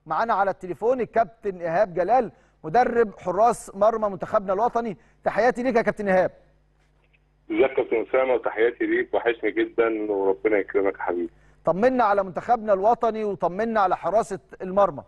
معانا على التليفون الكابتن ايهاب جلال مدرب حراس مرمى منتخبنا الوطني تحياتي ليك يا كابتن ايهاب ازيك يا كابتن اسامه وتحياتي ليك وحشني جدا وربنا يكرمك يا حبيبي طمنا على منتخبنا الوطني وطمنا على حراسه المرمى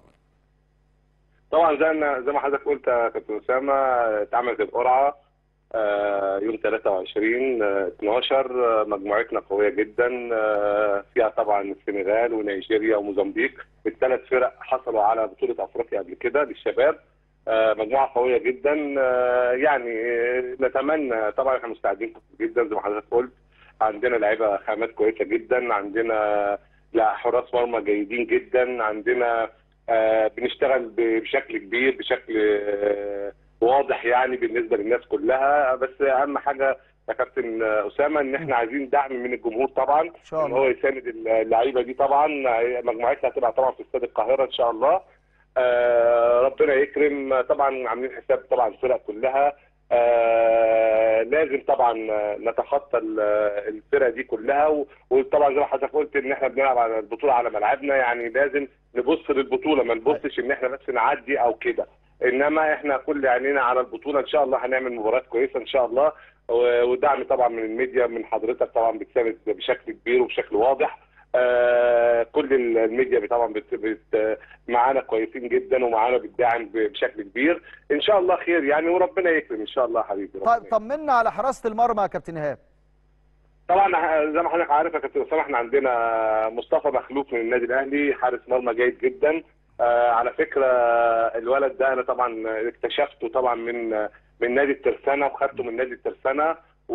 طبعا زي ما زي ما حضرتك قلت يا كابتن اسامه اتعملت القرعه آه، يوم 23 آه، 12 آه، مجموعتنا قويه جدا آه، فيها طبعا السنغال ونيجيريا وموزمبيق الثلاث فرق حصلوا على بطوله افريقيا قبل كده للشباب آه، مجموعه قويه جدا آه، يعني آه، نتمنى طبعا احنا مستعدين جدا زي ما حضرتك قلت عندنا لعيبه خامات كويسه جدا عندنا لا حراس مرمى جيدين جدا عندنا آه، بنشتغل ب- بشكل كبير بشكل آه، واضح يعني بالنسبه للناس كلها بس اهم حاجه يا كابتن اسامه ان احنا عايزين دعم من الجمهور طبعا ان شاء ان هو الله يساند اللعيبه دي طبعا مجموعتها هتبقى طبعا في استاد القاهره ان شاء الله آه ربنا يكرم طبعا عاملين حساب طبعا الفرق كلها آه لازم طبعا نتخطى ال- الفرق دي كلها و- وطبعا زي ما حضرتك قلت ان احنا بنلعب على البطوله على ملعبنا يعني لازم نبص للبطوله ما نبصش ان احنا بس نعدي او كده انما احنا كل عينينا على البطوله ان شاء الله هنعمل مباريات كويسه ان شاء الله و- ودعم طبعا من الميديا من حضرتك طبعا بتساند بشكل كبير وبشكل واضح آه كل ال- الميديا طبعا بت بت معانا كويسين جدا ومعانا بتدعم ب- بشكل كبير ان شاء الله خير يعني وربنا يكرم ان شاء الله حبيبي ربنا طيب طمنا على حراسه المرمى يا كابتن ايهاب طبعا زي ما حضرتك عارف يا كابتن اسامه احنا عندنا مصطفى مخلوق من النادي الاهلي حارس مرمى جيد جدا آه على فكره الولد ده انا طبعا اكتشفته طبعا من من نادي الترسانه وخدته من نادي الترسانه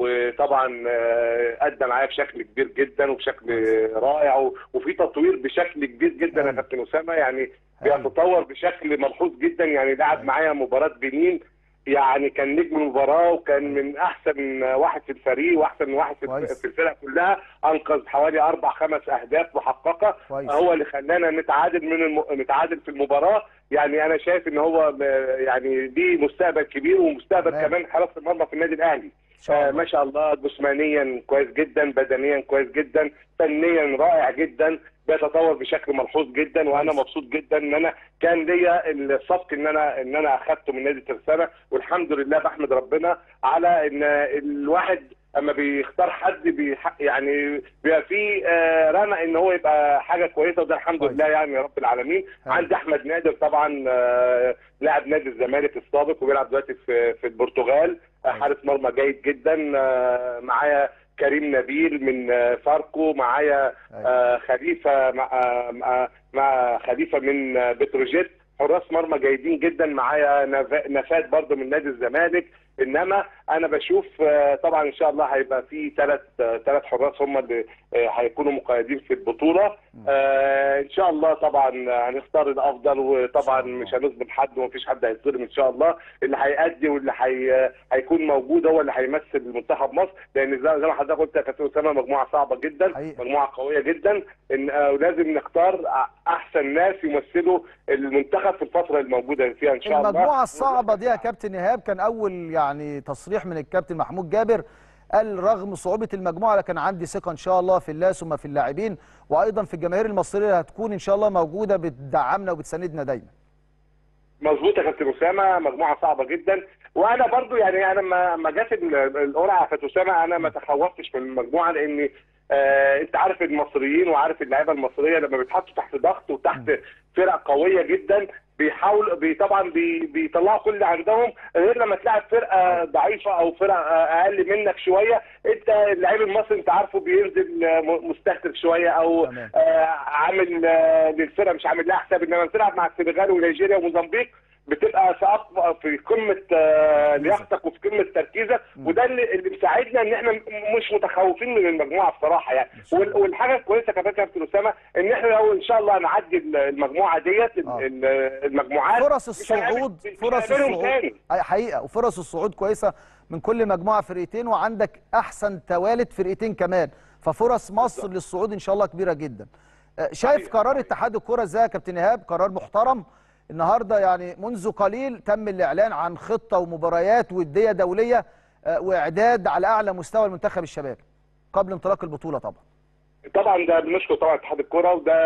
وطبعا آه، ادى معايا بشكل كبير جدا وبشكل رائع و- وفي تطوير بشكل كبير جدا يا أيوة. كابتن اسامه يعني أيوة. بيتطور بشكل ملحوظ جدا يعني لعب معايا مباراه بنين يعني كان نجم المباراه وكان من احسن واحد في الفريق واحسن واحد في كويس. في الفرقه كلها انقذ حوالي اربع خمس اهداف محققه كويس هو اللي خلانا نتعادل من الم... نتعادل في المباراه يعني انا شايف ان هو ب- يعني دي مستقبل كبير ومستقبل تمام. كمان حراسه المرمى في النادي الاهلي ان شاء آه الله ما شاء الله جسمانيا كويس جدا بدنيا كويس جدا فنيا رائع جدا بيتطور بشكل ملحوظ جدا وانا كويس. مبسوط جدا ان انا كان ليا السبق ان انا ان انا اخدته من نادي ترسانه والحمد لله بحمد ربنا على ان الواحد اما بيختار حد بيح يعني بيبقى فيه آه، رمق ان هو يبقى حاجه كويسه وده الحمد كويس. لله يعني يا رب العالمين أيوة. عندي احمد نادر طبعا آه، لاعب نادي الزمالك السابق وبيلعب دلوقتي في في البرتغال آه، أيوة. حارس مرمى جيد جدا آه، معايا كريم نبيل من آه، فاركو معايا أيوة. آه، خليفه مع آه، مع- مع خليفه من آه، بتروجيت حراس مرمى جيدين جدا معايا نف- نفاد برضه من نادي الزمالك انما انا بشوف آه، طبعا ان شاء الله هيبقى في ثلاث ثلاث حراس هم اللي آه، هيكونوا مقيدين في البطوله آه، ان شاء الله طبعا هنختار الافضل وطبعا إن شاء الله. مش هنظلم حد ومفيش حد هيتظلم ان شاء الله اللي هيأدي واللي هي هيكون موجود هو اللي هيمثل منتخب مصر لان زي زي ما حضرتك قلت يا كابتن اسامه مجموعه صعبه جدا حقيقة. مجموعه قويه جدا ان آه، ولازم نختار احسن ناس يمثلوا المنتخب في الفتره الموجوده فيها ان شاء الله المجموعه الصعبه دي يا كابتن ايهاب كان اول يعني تصريح من الكابتن محمود جابر قال رغم صعوبه المجموعه لكن عندي ثقه ان شاء الله في الله ثم في اللاعبين وايضا في الجماهير المصريه اللي هتكون ان شاء الله موجوده بتدعمنا وبتساندنا دايما مظبوط يا كابتن اسامه مجموعه صعبه جدا وانا برضو يعني انا لما ما جت ال- القرعه يا كابتن اسامه انا ما تخوفتش من المجموعه لان آه انت عارف المصريين وعارف اللعيبه المصريه لما بيتحطوا تحت ضغط وتحت فرق قويه جدا بيحاول بي طبعا بي بيطلعوا كل اللي عندهم غير لما تلعب فرقه ضعيفه او فرقه اقل منك شويه انت اللعيب المصري انت عارفه بينزل آه، م- مستهتر شويه او تمام. آه عامل آه للفرقه مش عامل لها حساب انما بتلعب مع السنغال ونيجيريا وموزمبيق بتبقى في أقوى- في قمه آه، لياقتك وفي قمه تركيزك وده اللي, اللي مساعدنا ان احنا م- مش متخوفين من المجموعه بصراحه يعني شاء الله. وال- والحاجه الكويسه كمان يا كابتن اسامه ان احنا لو ان شاء الله نعدي ال- المجموعه ديت ال- آه. ال- المجموعات فرص مش هنقابل- الصعود مش فرص هنقابلهم الصعود تاني. أي حقيقه وفرص الصعود كويسه من كل مجموعه فرقتين وعندك احسن توالد فرقتين كمان ففرص مصر للصعود ان شاء الله كبيره جدا آه، شايف حقيقة. قرار اتحاد الكره ازاي يا كابتن ايهاب قرار محترم النهارده يعني منذ قليل تم الاعلان عن خطه ومباريات وديه دوليه آه، واعداد على اعلى مستوى المنتخب الشباب قبل انطلاق البطوله طبعا طبعا ده بنشكر طبعا اتحاد الكره وده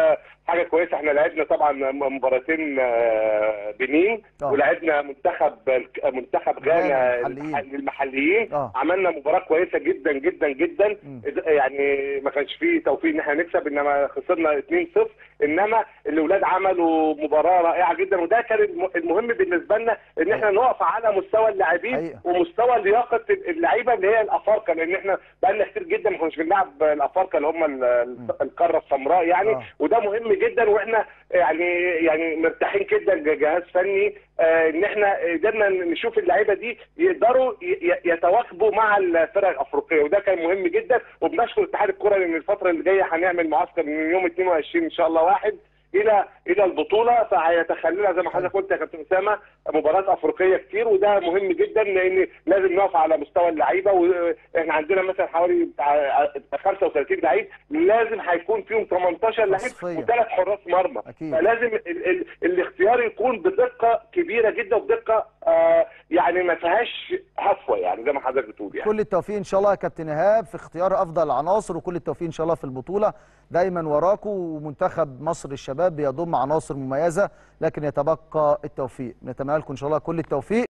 حاجه كويسه احنا لعبنا طبعا مباراتين آه، بنين آه. ولعبنا منتخب منتخب غانا غانا المحليين. المحليين آه. عملنا مباراه كويسه جدا جدا جدا مم. يعني ما كانش فيه توفيق ان احنا نكسب انما خسرنا 2-0 انما الاولاد عملوا مباراه رائعه جدا وده كان الم- المهم بالنسبه لنا ان احنا نقف على مستوى اللاعبين حقيقة. ومستوى لياقه اللعيبه اللي هي الافارقه لان احنا بقالنا كتير جدا ما كناش بنلعب الافارقه اللي هم ال- ال- القاره السمراء يعني آه. وده مهم جدا واحنا يعني يعني مرتاحين جدا كجهاز فني آه، ان احنا قدرنا نشوف اللعيبه دي يقدروا ي- ي- يتواكبوا مع الفرق الافريقيه وده كان مهم جدا وبنشكر اتحاد الكره لان الفتره اللي جايه هنعمل معسكر من يوم 22 ان شاء الله واحد الى الى البطوله فهيتخللها زي ما حضرتك قلت يا كابتن اسامه مباريات افريقيه كتير وده مهم جدا لان لازم نقف على مستوى اللعيبه واحنا عندنا مثلا حوالي بتاع 35 لعيب لازم هيكون فيهم 18 لعيب تصفية. وثلاث حراس مرمى أكيد. فلازم ال ال الاختيار يكون بدقه كبيره جدا وبدقه آه يعني ما فيهاش هفوه يعني زي ما حضرتك بتقول يعني كل التوفيق ان شاء الله يا كابتن ايهاب في اختيار افضل العناصر وكل التوفيق ان شاء الله في البطوله دايما وراكم ومنتخب مصر الشباب بيضم عناصر مميزه لكن يتبقى التوفيق نتمنى لكم ان شاء الله كل التوفيق